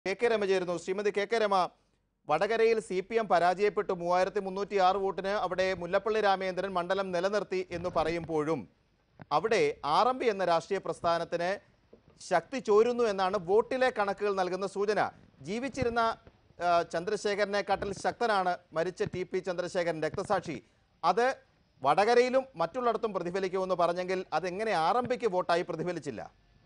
K K Rama ചേരുന്നു Shrimati K K Rama വടകരയിൽ C P M പരാജയപ്പെട്ടു മൂവായിരത്തി മുന്നൂറ്റി ആറ് വോട്ടിന് അവിടെ മുല്ലപ്പള്ളി രാമചന്ദ്രൻ മണ്ഡലം നിലനിർത്തി എന്ന് പറയുമ്പോഴും അവിടെ ആർ എം പി എന്ന രാഷ്ട്രീയ പ്രസ്ഥാനത്തിന് ശക്തി ചോരുന്നു എന്നാണ് വോട്ടിലെ കണക്കുകൾ നൽകുന്ന സൂചന ജീവിച്ചിരുന്ന ആ, ചന്ദ്രശേഖരനെക്കാട്ടിൽ ശക്തനാണ് മരിച്ച ടി പി ചന്ദ്രശേഖരൻ രക്തസാക്ഷി അത് വടകരയിലും മറ്റുള്ളിടത്തും പ്രതിഫലിക്കുമെന്ന് പറഞ്ഞെങ്കിൽ അതെങ്ങനെ ആർ എം പിക്ക് വോട്ടായി പ്രതിഫലിച്ചില്ല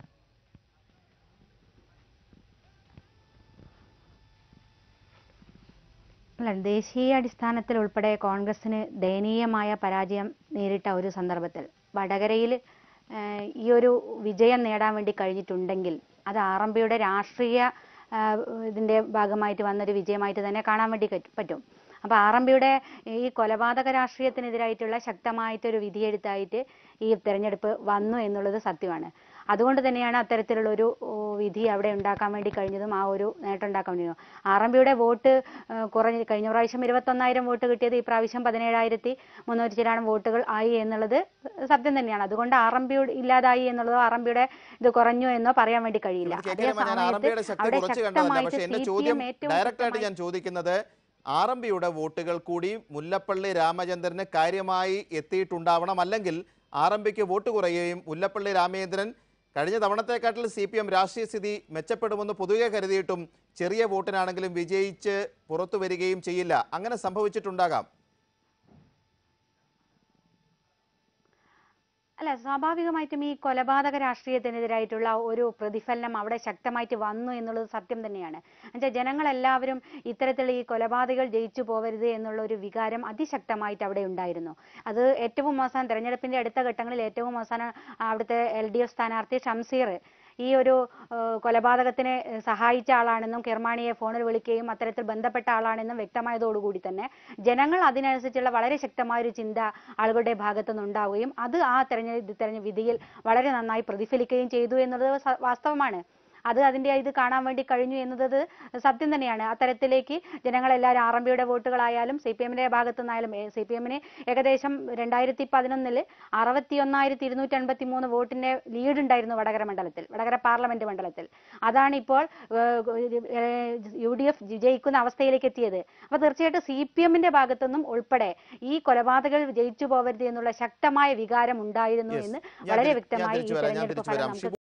അല്ല ദേശീയ അടിസ്ഥാനത്തിൽ ഉൾപ്പെടെ കോൺഗ്രസിന് ദയനീയമായ പരാജയം നേരിട്ട ഒരു സന്ദർഭത്തിൽ വടകരയിൽ ഏഹ്, ഈ ഒരു വിജയം നേടാൻ വേണ്ടി കഴിഞ്ഞിട്ടുണ്ടെങ്കിൽ അത് ആർ എം പിയുടെ രാഷ്ട്രീയ ആഹ്, ഇതിന്റെ ഭാഗമായിട്ട് വന്നൊരു വിജയമായിട്ട് തന്നെ കാണാൻ വേണ്ടി കറ്റ് പറ്റും അപ്പോൾ ആർ എം പിയുടെ ഈ കൊലപാതക രാഷ്ട്രീയത്തിനെതിരായിട്ടുള്ള ശക്തമായിട്ടൊരു വിധിയെഴുത്തായിട്ട് ഈ തെരഞ്ഞെടുപ്പ് വന്നു എന്നുള്ളത് സത്യമാണ് അതുകൊണ്ട് തന്നെയാണ് അത്തരത്തിലുള്ള ഒരു ഓ, വിധി അവിടെ ഉണ്ടാക്കാൻ വേണ്ടി കഴിഞ്ഞതും ആ ഒരു നേട്ടം ഉണ്ടാക്കാൻ വേണ്ടി ആർ എം പിയുടെ വോട്ട് ഏഹ്, കുറഞ്ഞ് കഴിഞ്ഞ പ്രാവശ്യം ഇരുപത്തൊന്നായിരം വോട്ട് കിട്ടിയത് ഈ പ്രാവശ്യം പതിനേഴായിരത്തി മുന്നൂറ്റി ചിലാണം വോട്ടുകൾ ആയി എന്നുള്ളത് സത്യം തന്നെയാണ് അതുകൊണ്ട് ആർ എം പി ഇല്ലാതായി എന്നുള്ളതോ ആർ എം പിയുടെ ഇത് കുറഞ്ഞു എന്നോ പറയാൻ വേണ്ടി കഴിയില്ല കെ അതേ കെ രമ, ഞാൻ ആർ എം സമയത്ത് പിയുടെ ശക്തി അവിടെ കുറച്ച് കണ്ടതല്ല ശക്തമായിട്ട് പക്ഷെ എന്റെ സി പി ചോദ്യം എം ഏറ്റവും ഡയറക്റ്റ് ആയിട്ട് ശക്തമായി ഞാൻ ചോദിക്കുന്നത് ആർ എം പിയുടെ വോട്ടുകൾ കൂടി മുല്ലപ്പള്ളി രാമചന്ദ്രന് കാര്യമായി എത്തിയിട്ടുണ്ടാവണം അല്ലെങ്കിൽ ആർ എം പിക്ക് വോട്ട് കുറയുകയും മുല്ലപ്പള്ളി രാമചന്ദ്രൻ കഴിഞ്ഞ തവണത്തെക്കാട്ടിൽ സി പി എം രാഷ്ട്രീയ സ്ഥിതി മെച്ചപ്പെടുമെന്ന് പൊതുവെ കരുതിയിട്ടും ചെറിയ വോട്ടിനാണെങ്കിലും വിജയിച്ച് പുറത്തു വരികയും ചെയ്യില്ല അങ്ങനെ സംഭവിച്ചിട്ടുണ്ടാകാം അല്ല സ്വാഭാവികമായിട്ടും ഈ കൊലപാതക രാഷ്ട്രീയത്തിനെതിരായിട്ടുള്ള ഒരു പ്രതിഫലനം അവിടെ ശക്തമായിട്ട് വന്നു എന്നുള്ളത് സത്യം തന്നെയാണ് എന്നുവെച്ചാൽ ജനങ്ങളെല്ലാവരും ഇത്തരത്തിലുള്ള ഈ കൊലപാതകൾ ജയിച്ചു പോവരുത് എന്നുള്ള ഒരു വികാരം അതിശക്തമായിട്ട് അവിടെ ഉണ്ടായിരുന്നു അത് ഏറ്റവും അവസാനം തെരഞ്ഞെടുപ്പിന്റെ അടുത്ത ഘട്ടങ്ങളിൽ ഏറ്റവും അവസാനം അവിടുത്തെ എൽ ഡി എഫ് സ്ഥാനാർത്ഥി ഷംസീർ ഈ ഒരു ഏഹ്, കൊലപാതകത്തിന് സഹായിച്ച ആളാണെന്നും കിർമാണിയെ ഫോണിൽ വിളിക്കുകയും അത്തരത്തിൽ ബന്ധപ്പെട്ട ആളാണെന്നും വ്യക്തമായതോടുകൂടി തന്നെ ജനങ്ങൾ അതിനനുസരിച്ചുള്ള വളരെ ശക്തമായ ഒരു ചിന്ത ആളുകളുടെ ഭാഗത്തു നിന്നുണ്ടാവുകയും അത് ആ തെരഞ്ഞെടുപ്പ് തെരഞ്ഞ വിധിയിൽ വളരെ നന്നായി പ്രതിഫലിക്കുകയും ചെയ്തു എന്നുള്ളത് സ- വാസ്തവമാണ് അത് അതിന്റെ ഇത് കാണാൻ വേണ്ടി കഴിഞ്ഞു എന്നത് സത്യം തന്നെയാണ് അത്തരത്തിലേക്ക് ജനങ്ങളെല്ലാവരും ആർ എം പിയുടെ വോട്ടുകളായാലും സി പി എമ്മിന്റെ ഭാഗത്തു നിന്നായാലും സി പി എമ്മിന് ഏകദേശം രണ്ടായിരത്തി പതിനൊന്നില് അറുപത്തി ഒന്നായിരത്തി ഇരുന്നൂറ്റി അൻപത്തി മൂന്ന് വോട്ടിന്റെ ലീഡ് ഉണ്ടായിരുന്നു വടകര മണ്ഡലത്തിൽ വടകര പാർലമെന്റ് മണ്ഡലത്തിൽ അതാണ് ഇപ്പോൾ യു ഡി എഫ് വിജയിക്കുന്ന അവസ്ഥയിലേക്ക് എത്തിയത് അപ്പൊ തീർച്ചയായിട്ടും സി പി എമ്മിന്റെ ഭാഗത്തുനിന്നും ഉൾപ്പെടെ ഈ കൊലപാതകൾ ജയിച്ചു പോകരുത് എന്നുള്ള ശക്തമായ വികാരം ഉണ്ടായിരുന്നു Yes. എന്ന് ഞാൻ വളരെ തിരി- ഞാൻ വ്യക്തമായി ഈ തിരിച്ചു വരാം ഞാൻ തെരഞ്ഞെടുപ്പ് തിരിച്ചു ഫലം വരാം നമുക്ക്